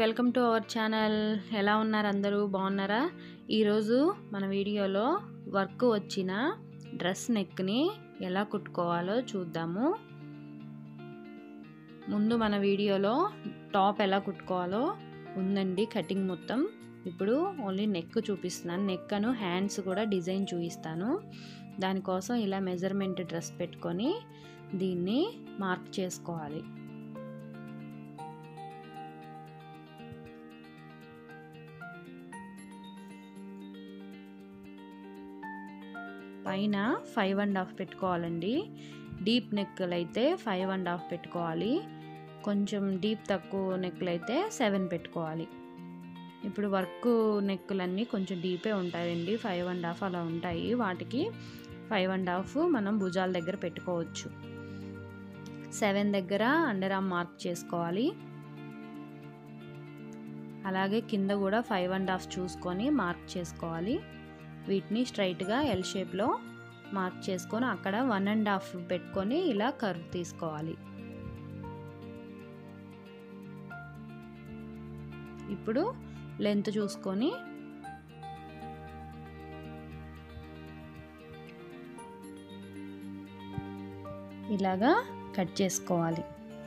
welcome to our channel ఎలా ఉన్నారు అందరూ బాగున్నారా ఈరోజు మన వీడియోలో వర్క్ వచ్చిన డ్రెస్ నెక్ని ఎలా కుట్టుకోవాలో చూద్దాము ముందు మన వీడియోలో టాప్ ఎలా కుట్టుకోవాలో ఉందండి కటింగ్ మొత్తం ఇప్పుడు ఓన్లీ నెక్ చూపిస్తున్నాను నెక్ అను హ్యాండ్స్ కూడా డిజైన్ చూపిస్తాను దానికోసం ఇలా మెజర్మెంట్ డ్రెస్ పెట్టుకొని దీన్ని మార్క్ చేసుకోవాలి పైన ఫైవ్ అండ్ హాఫ్ పెట్టుకోవాలండి డీప్ నెక్లు అయితే ఫైవ్ అండ్ హాఫ్ పెట్టుకోవాలి కొంచెం డీప్ తక్కువ నెక్లు అయితే సెవెన్ పెట్టుకోవాలి ఇప్పుడు వర్క్ నెక్కులన్నీ కొంచెం డీపే ఉంటాయండి ఫైవ్ అండ్ హాఫ్ అలా ఉంటాయి వాటికి ఫైవ్ అండ్ హాఫ్ మనం భుజాల దగ్గర పెట్టుకోవచ్చు సెవెన్ దగ్గర అండర్ ఆర్మ్ మార్క్ చేసుకోవాలి అలాగే కింద కూడా ఫైవ్ అండ్ హాఫ్ చూసుకొని మార్క్ చేసుకోవాలి వీటిని స్ట్రైట్గా ఎల్ షేప్లో మార్క్ చేసుకొని అక్కడ వన్ అండ్ హాఫ్ పెట్టుకొని ఇలా కర్వ్ తీసుకోవాలి ఇప్పుడు లెంత్ చూసుకొని ఇలాగా కట్ చేసుకోవాలి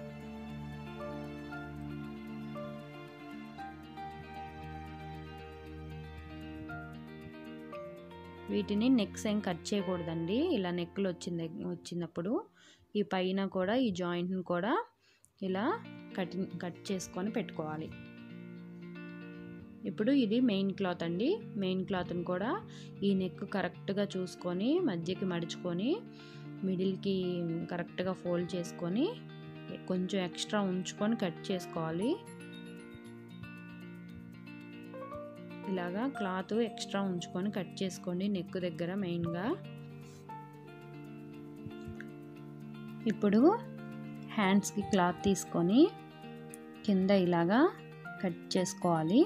వీటిని నెక్స్ ఏం కట్ చేయకూడదండి ఇలా నెక్లు వచ్చింది వచ్చినప్పుడు ఈ పైన కూడా ఈ జాయింట్ని కూడా ఇలా కట్ కట్ చేసుకొని పెట్టుకోవాలి ఇప్పుడు ఇది మెయిన్ క్లాత్ అండి మెయిన్ క్లాత్ని కూడా ఈ నెక్ కరెక్ట్గా చూసుకొని మధ్యకి మడుచుకొని మిడిల్కి కరెక్ట్గా ఫోల్డ్ చేసుకొని కొంచెం ఎక్స్ట్రా ఉంచుకొని కట్ చేసుకోవాలి ఇలాగా క్లాత్ ఎక్స్ట్రా ఉంచుకొని కట్ చేసుకోండి నెక్ దగ్గర మెయిన్గా ఇప్పుడు హ్యాండ్స్కి క్లాత్ తీసుకొని కింద ఇలాగా కట్ చేసుకోవాలి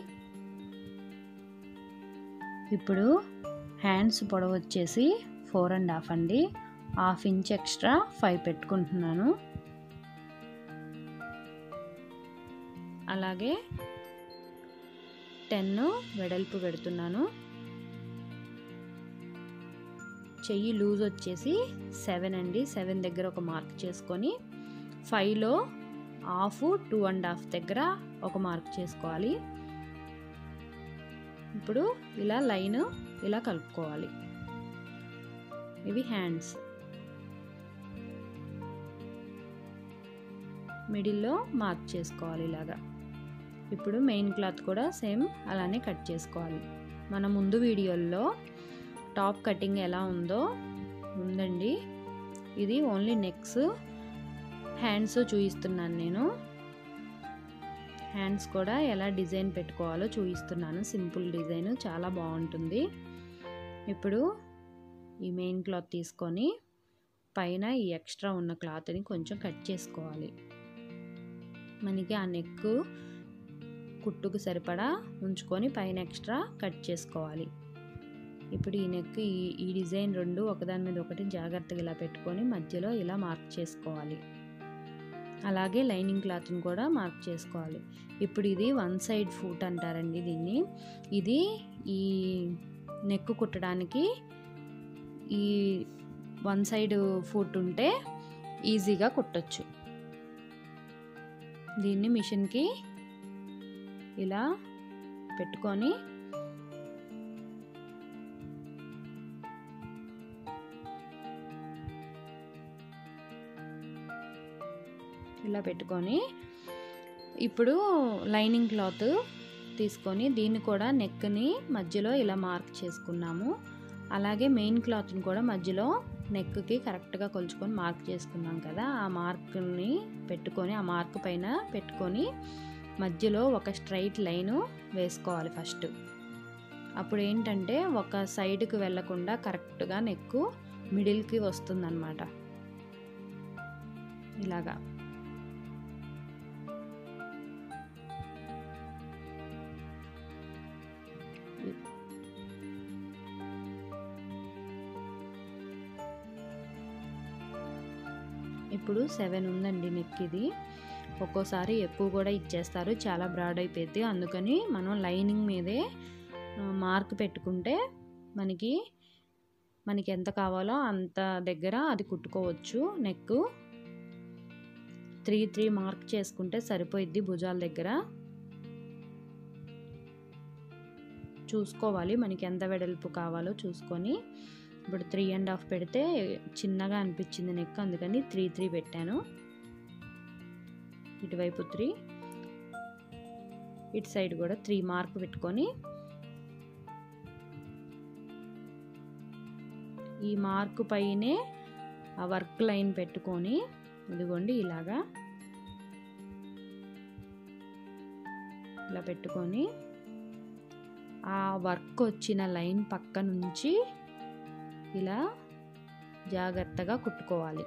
ఇప్పుడు హ్యాండ్స్ పొడవు వచ్చేసి ఫోర్ అండ్ హాఫ్ అండి హాఫ్ ఇంచ్ ఎక్స్ట్రా ఫైవ్ పెట్టుకుంటున్నాను అలాగే టెన్ వెడల్పు పెడుతున్నాను చెయ్యి లూజ్ వచ్చేసి సెవెన్ అండి సెవెన్ దగ్గర ఒక మార్క్ చేసుకొని ఫైవ్లో హాఫ్ టూ అండ్ హాఫ్ దగ్గర ఒక మార్క్ చేసుకోవాలి ఇప్పుడు ఇలా లైన్ ఇలా కలుపుకోవాలి ఇవి హ్యాండ్స్ మిడిల్లో మార్క్ చేసుకోవాలి ఇలాగా ఇప్పుడు మెయిన్ క్లాత్ కూడా సేమ్ అలానే కట్ చేసుకోవాలి మన ముందు వీడియోల్లో టాప్ కటింగ్ ఎలా ఉందో ఉందండి ఇది ఓన్లీ నెక్స్ హ్యాండ్స్ చూపిస్తున్నాను నేను హ్యాండ్స్ కూడా ఎలా డిజైన్ పెట్టుకోవాలో చూపిస్తున్నాను సింపుల్ డిజైన్ చాలా బాగుంటుంది ఇప్పుడు ఈ మెయిన్ క్లాత్ తీసుకొని పైన ఈ ఎక్స్ట్రా ఉన్న క్లాత్ని కొంచెం కట్ చేసుకోవాలి మనకి ఆ నెక్ కుట్టుకు సరిపడా ఉంచుకొని పైన ఎక్స్ట్రా కట్ చేసుకోవాలి ఇప్పుడు ఈ నెక్ ఈ ఈ డిజైన్ రెండు ఒకదాని మీద ఒకటి జాగ్రత్తగా ఇలా పెట్టుకొని మధ్యలో ఇలా మార్క్ చేసుకోవాలి అలాగే లైనింగ్ క్లాత్ని కూడా మార్క్ చేసుకోవాలి ఇప్పుడు ఇది వన్ సైడ్ ఫూట్ అంటారండి దీన్ని ఇది ఈ నెక్ కుట్టడానికి ఈ వన్ సైడ్ ఫూట్ ఉంటే ఈజీగా కుట్టచ్చు దీన్ని మిషన్కి ఇలా పెట్టుకొని ఇలా పెట్టుకొని ఇప్పుడు లైనింగ్ క్లాత్ తీసుకొని దీన్ని కూడా నెక్ని మధ్యలో ఇలా మార్క్ చేసుకున్నాము అలాగే మెయిన్ క్లాత్ని కూడా మధ్యలో నెక్కి కరెక్ట్గా కొలుచుకొని మార్క్ చేసుకున్నాం కదా ఆ మార్క్ని పెట్టుకొని ఆ మార్క్ పైన పెట్టుకొని మధ్యలో ఒక స్ట్రైట్ లైను వేసుకోవాలి ఫస్ట్ అప్పుడు ఏంటంటే ఒక సైడ్కి వెళ్ళకుండా కరెక్ట్గా నెక్కు మిడిల్కి వస్తుందన్నమాట ఇలాగా ఇప్పుడు సెవెన్ ఉందండి నెక్ ఇది ఒక్కోసారి ఎక్కువ కూడా ఇచ్చేస్తారు చాలా బ్రాడ్ అయిపోద్ది అందుకని మనం లైనింగ్ మీదే మార్క్ పెట్టుకుంటే మనకి మనకి ఎంత కావాలో అంత దగ్గర అది కుట్టుకోవచ్చు నెక్ త్రీ త్రీ మార్క్ చేసుకుంటే సరిపోయిద్ది భుజాల దగ్గర చూసుకోవాలి మనకి ఎంత వెడల్పు కావాలో చూసుకొని ఇప్పుడు త్రీ అండ్ హాఫ్ పెడితే చిన్నగా అనిపించింది నెక్ అందుకని త్రీ త్రీ పెట్టాను ఇటువైపు త్రీ ఇటు సైడ్ కూడా త్రీ మార్క్ పెట్టుకొని ఈ మార్క్ పైనే ఆ వర్క్ లైన్ పెట్టుకొని ఇదిగోండి ఇలాగా ఇలా పెట్టుకొని ఆ వర్క్ వచ్చిన లైన్ పక్క నుంచి ఇలా జాగ్రత్తగా కుట్టుకోవాలి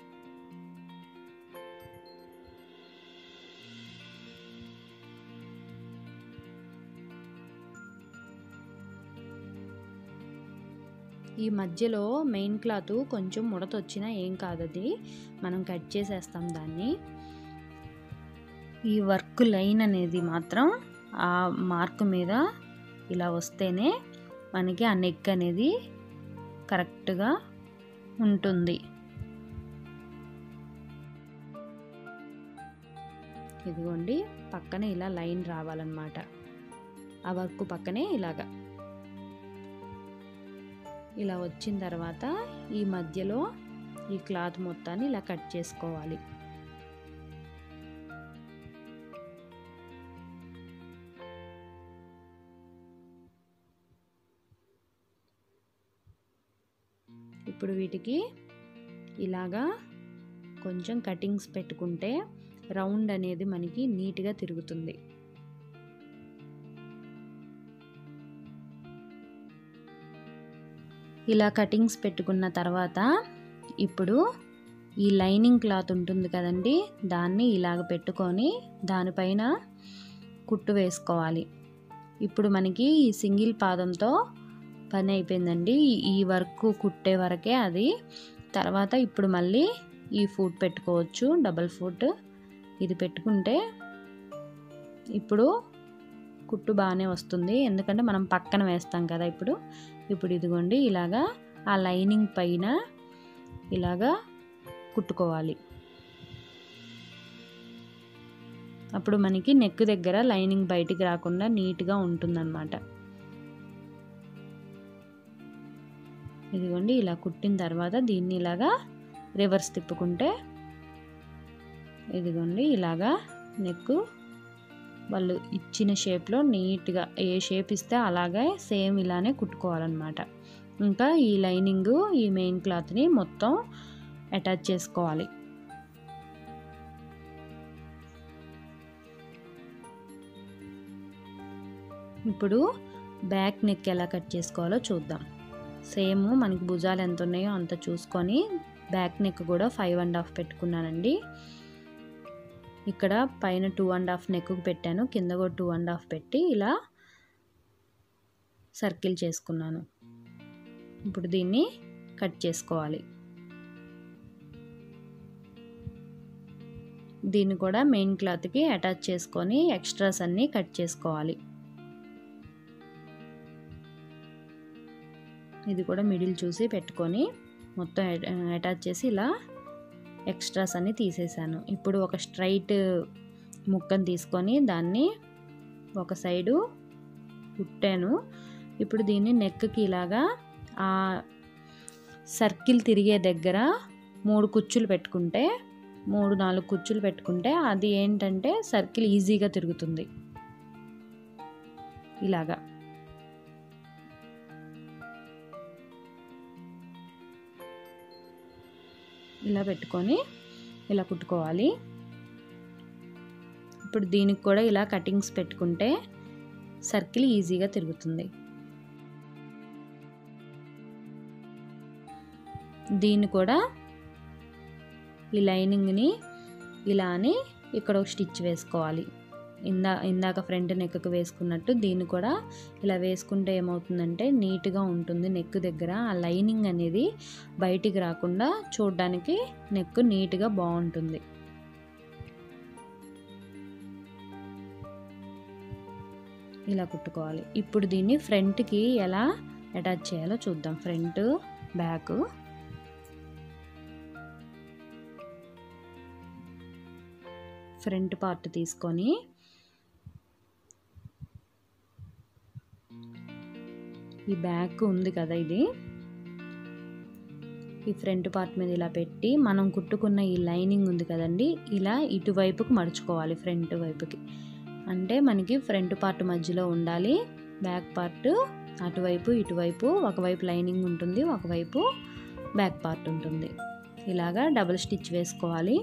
ఈ మధ్యలో మెయిన్ క్లాత్ కొంచెం ముడత వచ్చినా ఏం కాదది మనం కట్ చేసేస్తాం దాన్ని ఈ వర్క్ లైన్ అనేది మాత్రం ఆ మార్క్ మీద ఇలా వస్తేనే మనకి ఆ నెక్ అనేది కరెక్ట్గా ఉంటుంది ఇదిగోండి పక్కనే ఇలా లైన్ రావాలన్నమాట ఆ వర్క్ పక్కనే ఇలాగా ఇలా వచ్చిన తర్వాత ఈ మధ్యలో ఈ క్లాత్ మొత్తాన్ని ఇలా కట్ చేసుకోవాలి ఇప్పుడు వీటికి ఇలాగా కొంచెం కటింగ్స్ పెట్టుకుంటే రౌండ్ అనేది మనకి నీట్గా తిరుగుతుంది ఇలా కటింగ్స్ పెట్టుకున్న తర్వాత ఇప్పుడు ఈ లైనింగ్ క్లాత్ ఉంటుంది కదండి దాన్ని ఇలాగ పెట్టుకొని దానిపైన కుట్టు వేసుకోవాలి ఇప్పుడు మనకి ఈ సింగిల్ పాదంతో పని అయిపోయిందండి ఈ వర్క్ కుట్టే వరకే అది తర్వాత ఇప్పుడు మళ్ళీ ఈ ఫుట్ పెట్టుకోవచ్చు డబల్ ఫుట్ ఇది పెట్టుకుంటే ఇప్పుడు కుట్టు బాగానే వస్తుంది ఎందుకంటే మనం పక్కన వేస్తాం కదా ఇప్పుడు ఇప్పుడు ఇదిగోండి ఇలాగా ఆ లైనింగ్ పైన ఇలాగా కుట్టుకోవాలి అప్పుడు మనకి నెక్ దగ్గర లైనింగ్ బయటికి రాకుండా నీట్గా ఉంటుందన్నమాట ఇదిగోండి ఇలా కుట్టిన తర్వాత దీన్ని ఇలాగా రివర్స్ తిప్పుకుంటే ఇదిగోండి ఇలాగా నెక్ వాళ్ళు ఇచ్చిన షేప్లో నీట్గా ఏ షేప్ ఇస్తే అలాగే సేమ్ ఇలానే కుట్టుకోవాలన్నమాట ఇంకా ఈ లైనింగ్ ఈ మెయిన్ క్లాత్ని మొత్తం అటాచ్ చేసుకోవాలి ఇప్పుడు బ్యాక్ నెక్ ఎలా కట్ చేసుకోవాలో చూద్దాం సేమ్ మనకి భుజాలు ఎంత ఉన్నాయో అంత చూసుకొని బ్యాక్ నెక్ కూడా ఫైవ్ అండ్ హాఫ్ పెట్టుకున్నానండి ఇక్కడ పైన టూ అండ్ హాఫ్ నెక్కు పెట్టాను కింద కూడా టూ అండ్ హాఫ్ పెట్టి ఇలా సర్కిల్ చేసుకున్నాను ఇప్పుడు దీన్ని కట్ చేసుకోవాలి దీన్ని కూడా మెయిన్ క్లాత్కి అటాచ్ చేసుకొని ఎక్స్ట్రాస్ అన్నీ కట్ చేసుకోవాలి ఇది కూడా మిడిల్ చూసి పెట్టుకొని మొత్తం అటాచ్ చేసి ఇలా ఎక్స్ట్రాస్ అన్ని తీసేసాను ఇప్పుడు ఒక స్ట్రైట్ ముక్కను తీసుకొని దాన్ని ఒక సైడు కుట్టాను ఇప్పుడు దీన్ని నెక్కి ఇలాగా ఆ సర్కిల్ తిరిగే దగ్గర మూడు కుచ్చులు పెట్టుకుంటే మూడు నాలుగు కుచ్చులు పెట్టుకుంటే అది ఏంటంటే సర్కిల్ ఈజీగా తిరుగుతుంది ఇలాగా ఇలా పెట్టుకొని ఇలా కుట్టుకోవాలి ఇప్పుడు దీనికి కూడా ఇలా కటింగ్స్ పెట్టుకుంటే సర్కిల్ ఈజీగా తిరుగుతుంది దీన్ని కూడా ఈ లైనింగ్ని ఇలా అని ఇక్కడ ఒక స్టిచ్ వేసుకోవాలి ఇందా ఇందాక ఫ్రంట్ నెక్కు వేసుకున్నట్టు దీన్ని కూడా ఇలా వేసుకుంటే ఏమవుతుందంటే నీట్గా ఉంటుంది నెక్ దగ్గర ఆ లైనింగ్ అనేది బయటికి రాకుండా చూడడానికి నెక్ నీట్గా బాగుంటుంది ఇలా కుట్టుకోవాలి ఇప్పుడు దీన్ని ఫ్రంట్కి ఎలా అటాచ్ చేయాలో చూద్దాం ఫ్రంట్ బ్యాక్ ఫ్రంట్ పార్ట్ తీసుకొని ఈ బ్యాక్ ఉంది కదా ఇది ఈ ఫ్రంట్ పార్ట్ మీద ఇలా పెట్టి మనం కుట్టుకున్న ఈ లైనింగ్ ఉంది కదండి ఇలా ఇటువైపుకు మడుచుకోవాలి ఫ్రంట్ వైపుకి అంటే మనకి ఫ్రంట్ పార్ట్ మధ్యలో ఉండాలి బ్యాక్ పార్ట్ అటువైపు ఇటువైపు ఒకవైపు లైనింగ్ ఉంటుంది ఒకవైపు బ్యాక్ పార్ట్ ఉంటుంది ఇలాగా డబుల్ స్టిచ్ వేసుకోవాలి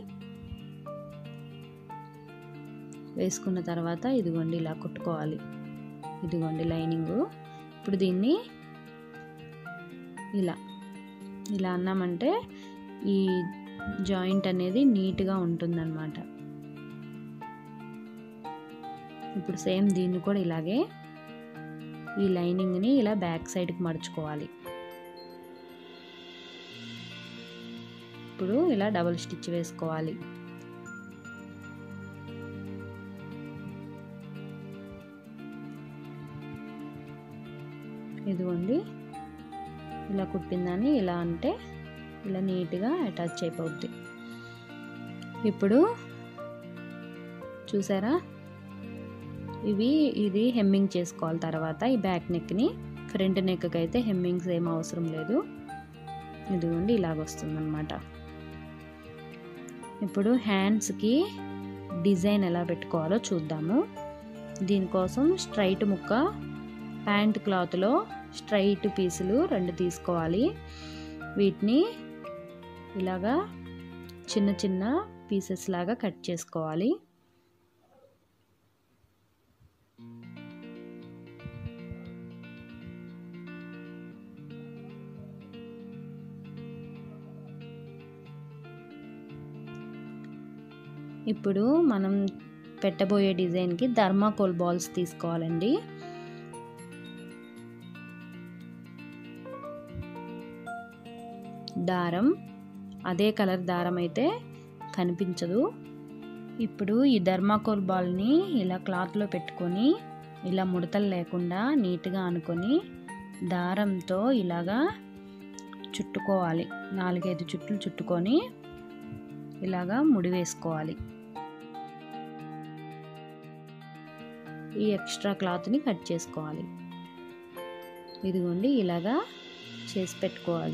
వేసుకున్న తర్వాత ఇదిగోండి ఇలా కుట్టుకోవాలి ఇదిగోండి లైనింగు ఇప్పుడు దీన్ని ఇలా ఇలా అన్నామంటే ఈ జాయింట్ అనేది నీట్గా ఉంటుందన్నమాట ఇప్పుడు సేమ్ దీన్ని కూడా ఇలాగే ఈ లైనింగ్ని ఇలా బ్యాక్ సైడ్కి మడుచుకోవాలి ఇప్పుడు ఇలా డబుల్ స్టిచ్ వేసుకోవాలి ఇదిగోండి ఇలా కుట్టిందని ఇలా అంటే ఇలా నీట్గా అటాచ్ అయిపోద్ది ఇప్పుడు చూసారా ఇవి ఇది హెమ్మింగ్ చేసుకోవాలి తర్వాత ఈ బ్యాక్ నెక్ని ఫ్రంట్ నెక్కి అయితే హెమ్మింగ్స్ ఏం అవసరం లేదు ఇదిగోండి ఇలాగ వస్తుందన్నమాట ఇప్పుడు హ్యాండ్స్కి డిజైన్ ఎలా పెట్టుకోవాలో చూద్దాము దీనికోసం స్ట్రైట్ ముక్క ప్యాంట్ క్లాత్లో స్ట్రైట్ పీసులు రెండు తీసుకోవాలి వీటిని ఇలాగా చిన్న చిన్న పీసెస్ లాగా కట్ చేసుకోవాలి ఇప్పుడు మనం పెట్టబోయే డిజైన్కి ధర్మాకోల్ బాల్స్ తీసుకోవాలండి దారం అదే కలర్ దారం అయితే కనిపించదు ఇప్పుడు ఈ ధర్మాకోల్ బాల్ని ఇలా క్లాత్లో పెట్టుకొని ఇలా ముడతలు లేకుండా నీట్గా అనుకొని దారంతో ఇలాగా చుట్టుకోవాలి నాలుగైదు చుట్లు చుట్టుకొని ఇలాగా ముడి వేసుకోవాలి ఈ ఎక్స్ట్రా క్లాత్ని కట్ చేసుకోవాలి ఇదిగోండి ఇలాగా చేసి పెట్టుకోవాలి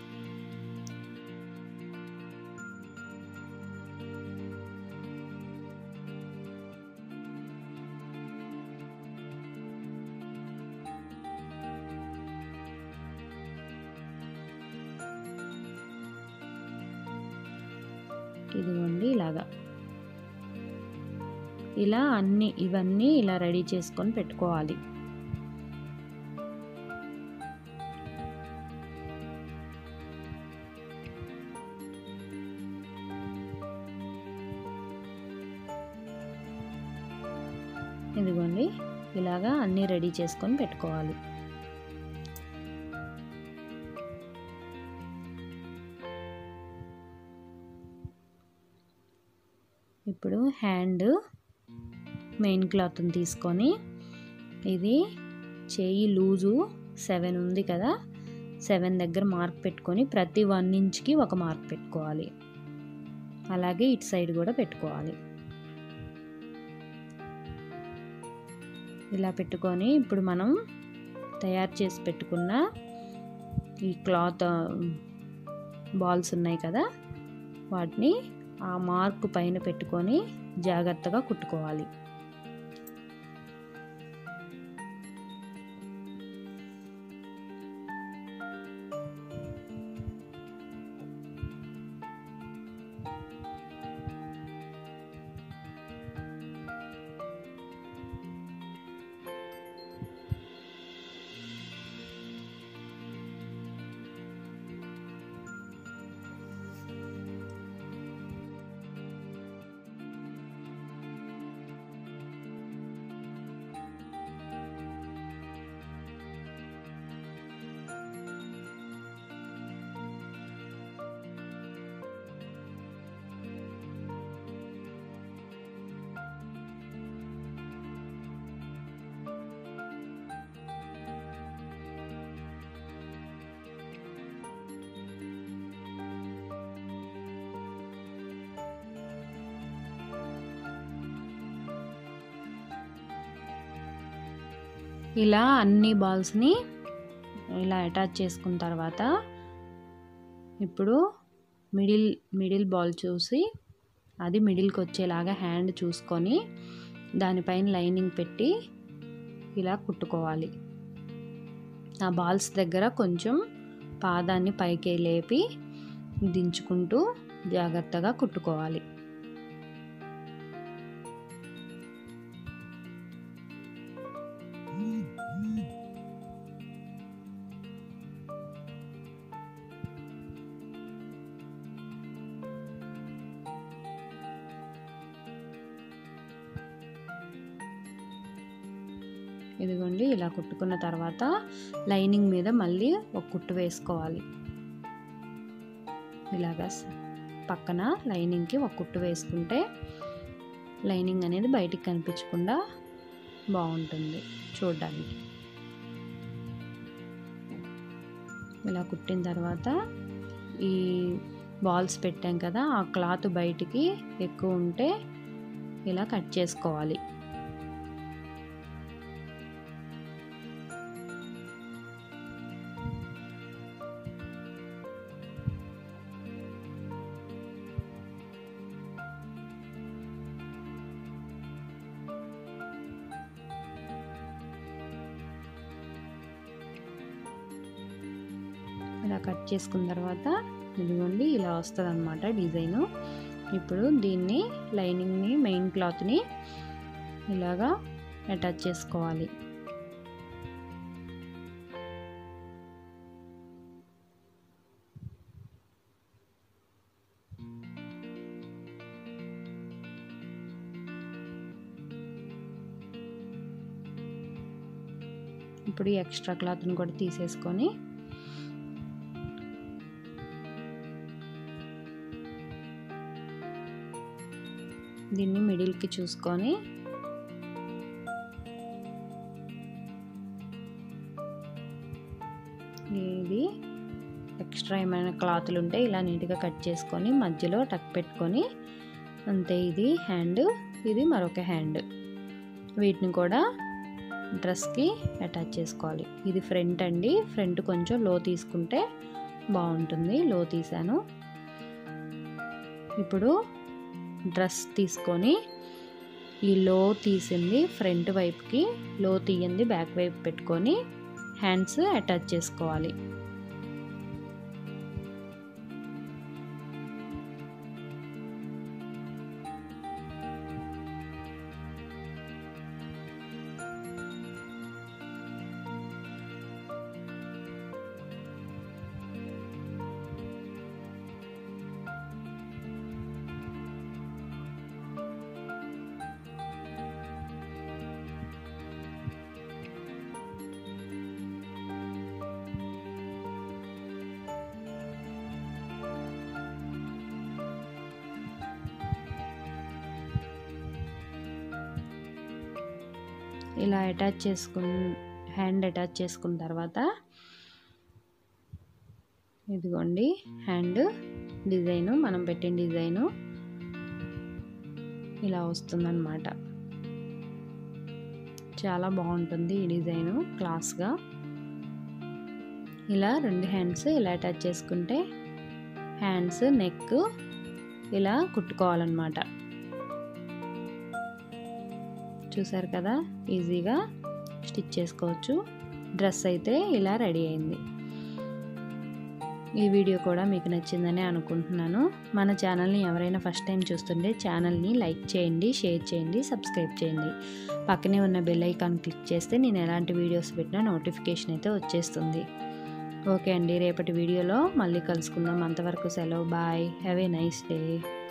ఇదిగోండి ఇలాగా ఇలా అన్ని ఇవన్నీ ఇలా రెడీ చేసుకొని పెట్టుకోవాలి ఇదిగోండి ఇలాగా అన్నీ రెడీ చేసుకొని పెట్టుకోవాలి ఇప్పుడు హ్యాండ్ మెయిన్ క్లాత్ని తీసుకొని ఇది చేయి లూజు సెవెన్ ఉంది కదా సెవెన్ దగ్గర మార్క్ పెట్టుకొని ప్రతి వన్ ఇంచ్కి ఒక మార్క్ పెట్టుకోవాలి అలాగే ఇటు సైడ్ కూడా పెట్టుకోవాలి ఇలా పెట్టుకొని ఇప్పుడు మనం తయారు చేసి పెట్టుకున్న ఈ క్లాత్ బాల్స్ ఉన్నాయి కదా వాటిని ఆ మార్క్ పైన పెట్టుకొని జాగ్రత్తగా కుట్టుకోవాలి ఇలా అన్ని బాల్స్ని ఇలా అటాచ్ చేసుకున్న తర్వాత ఇప్పుడు మిడిల్ మిడిల్ బాల్ చూసి అది మిడిల్కి వచ్చేలాగా హ్యాండ్ చూసుకొని దానిపైన లైనింగ్ పెట్టి ఇలా కుట్టుకోవాలి ఆ బాల్స్ దగ్గర కొంచెం పాదాన్ని పైకి లేపి దించుకుంటూ జాగ్రత్తగా కుట్టుకోవాలి ఇదిగోండి ఇలా కుట్టుకున్న తర్వాత లైనింగ్ మీద మళ్ళీ ఒక కుట్టు వేసుకోవాలి ఇలాగా పక్కన లైనింగ్కి ఒక కుట్టు వేసుకుంటే లైనింగ్ అనేది బయటికి కనిపించకుండా బాగుంటుంది చూడడానికి ఇలా కుట్టిన తర్వాత ఈ బాల్స్ పెట్టాం కదా ఆ క్లాత్ బయటికి ఎక్కువ ఉంటే ఇలా కట్ చేసుకోవాలి ఇలా కట్ చేసుకున్న తర్వాత ఇదిగోండి ఇలా వస్తుంది అనమాట డిజైను ఇప్పుడు దీన్ని లైనింగ్ని మెయిన్ క్లాత్ని ఇలాగా అటాచ్ చేసుకోవాలి ఇప్పుడు ఈ ఎక్స్ట్రా క్లాత్ని కూడా తీసేసుకొని దీన్ని మిడిల్కి చూసుకొని ఇది ఎక్స్ట్రా ఏమైనా క్లాతులు ఉంటే ఇలా నీట్గా కట్ చేసుకొని మధ్యలో టక్ పెట్టుకొని అంతే ఇది హ్యాండ్ ఇది మరొక హ్యాండ్ వీటిని కూడా డ్రెస్కి అటాచ్ చేసుకోవాలి ఇది ఫ్రంట్ అండి ఫ్రంట్ కొంచెం లో తీసుకుంటే బాగుంటుంది లో తీసాను ఇప్పుడు డ్రెస్ తీసుకొని ఈ లో తీసింది ఫ్రంట్ వైపుకి లో తీయంది బ్యాక్ వైపు పెట్టుకొని హ్యాండ్స్ అటాచ్ చేసుకోవాలి ఇలా అటాచ్ చేసుకున్న హ్యాండ్ అటాచ్ చేసుకున్న తర్వాత ఇదిగోండి హ్యాండ్ డిజైను మనం పెట్టిన డిజైను ఇలా వస్తుందన్నమాట చాలా బాగుంటుంది ఈ డిజైను క్లాస్గా ఇలా రెండు హ్యాండ్స్ ఇలా అటాచ్ చేసుకుంటే హ్యాండ్స్ నెక్ ఇలా కుట్టుకోవాలన్నమాట చూసారు కదా ఈజీగా స్టిచ్ చేసుకోవచ్చు డ్రెస్ అయితే ఇలా రెడీ అయింది ఈ వీడియో కూడా మీకు నచ్చిందని అనుకుంటున్నాను మన ఛానల్ని ఎవరైనా ఫస్ట్ టైం చూస్తుంటే ఛానల్ని లైక్ చేయండి షేర్ చేయండి సబ్స్క్రైబ్ చేయండి పక్కనే ఉన్న బెల్ ఐకాన్ క్లిక్ చేస్తే నేను ఎలాంటి వీడియోస్ పెట్టినా నోటిఫికేషన్ అయితే వచ్చేస్తుంది ఓకే అండి రేపటి వీడియోలో మళ్ళీ కలుసుకుందాం అంతవరకు సెలవు bye have a nice day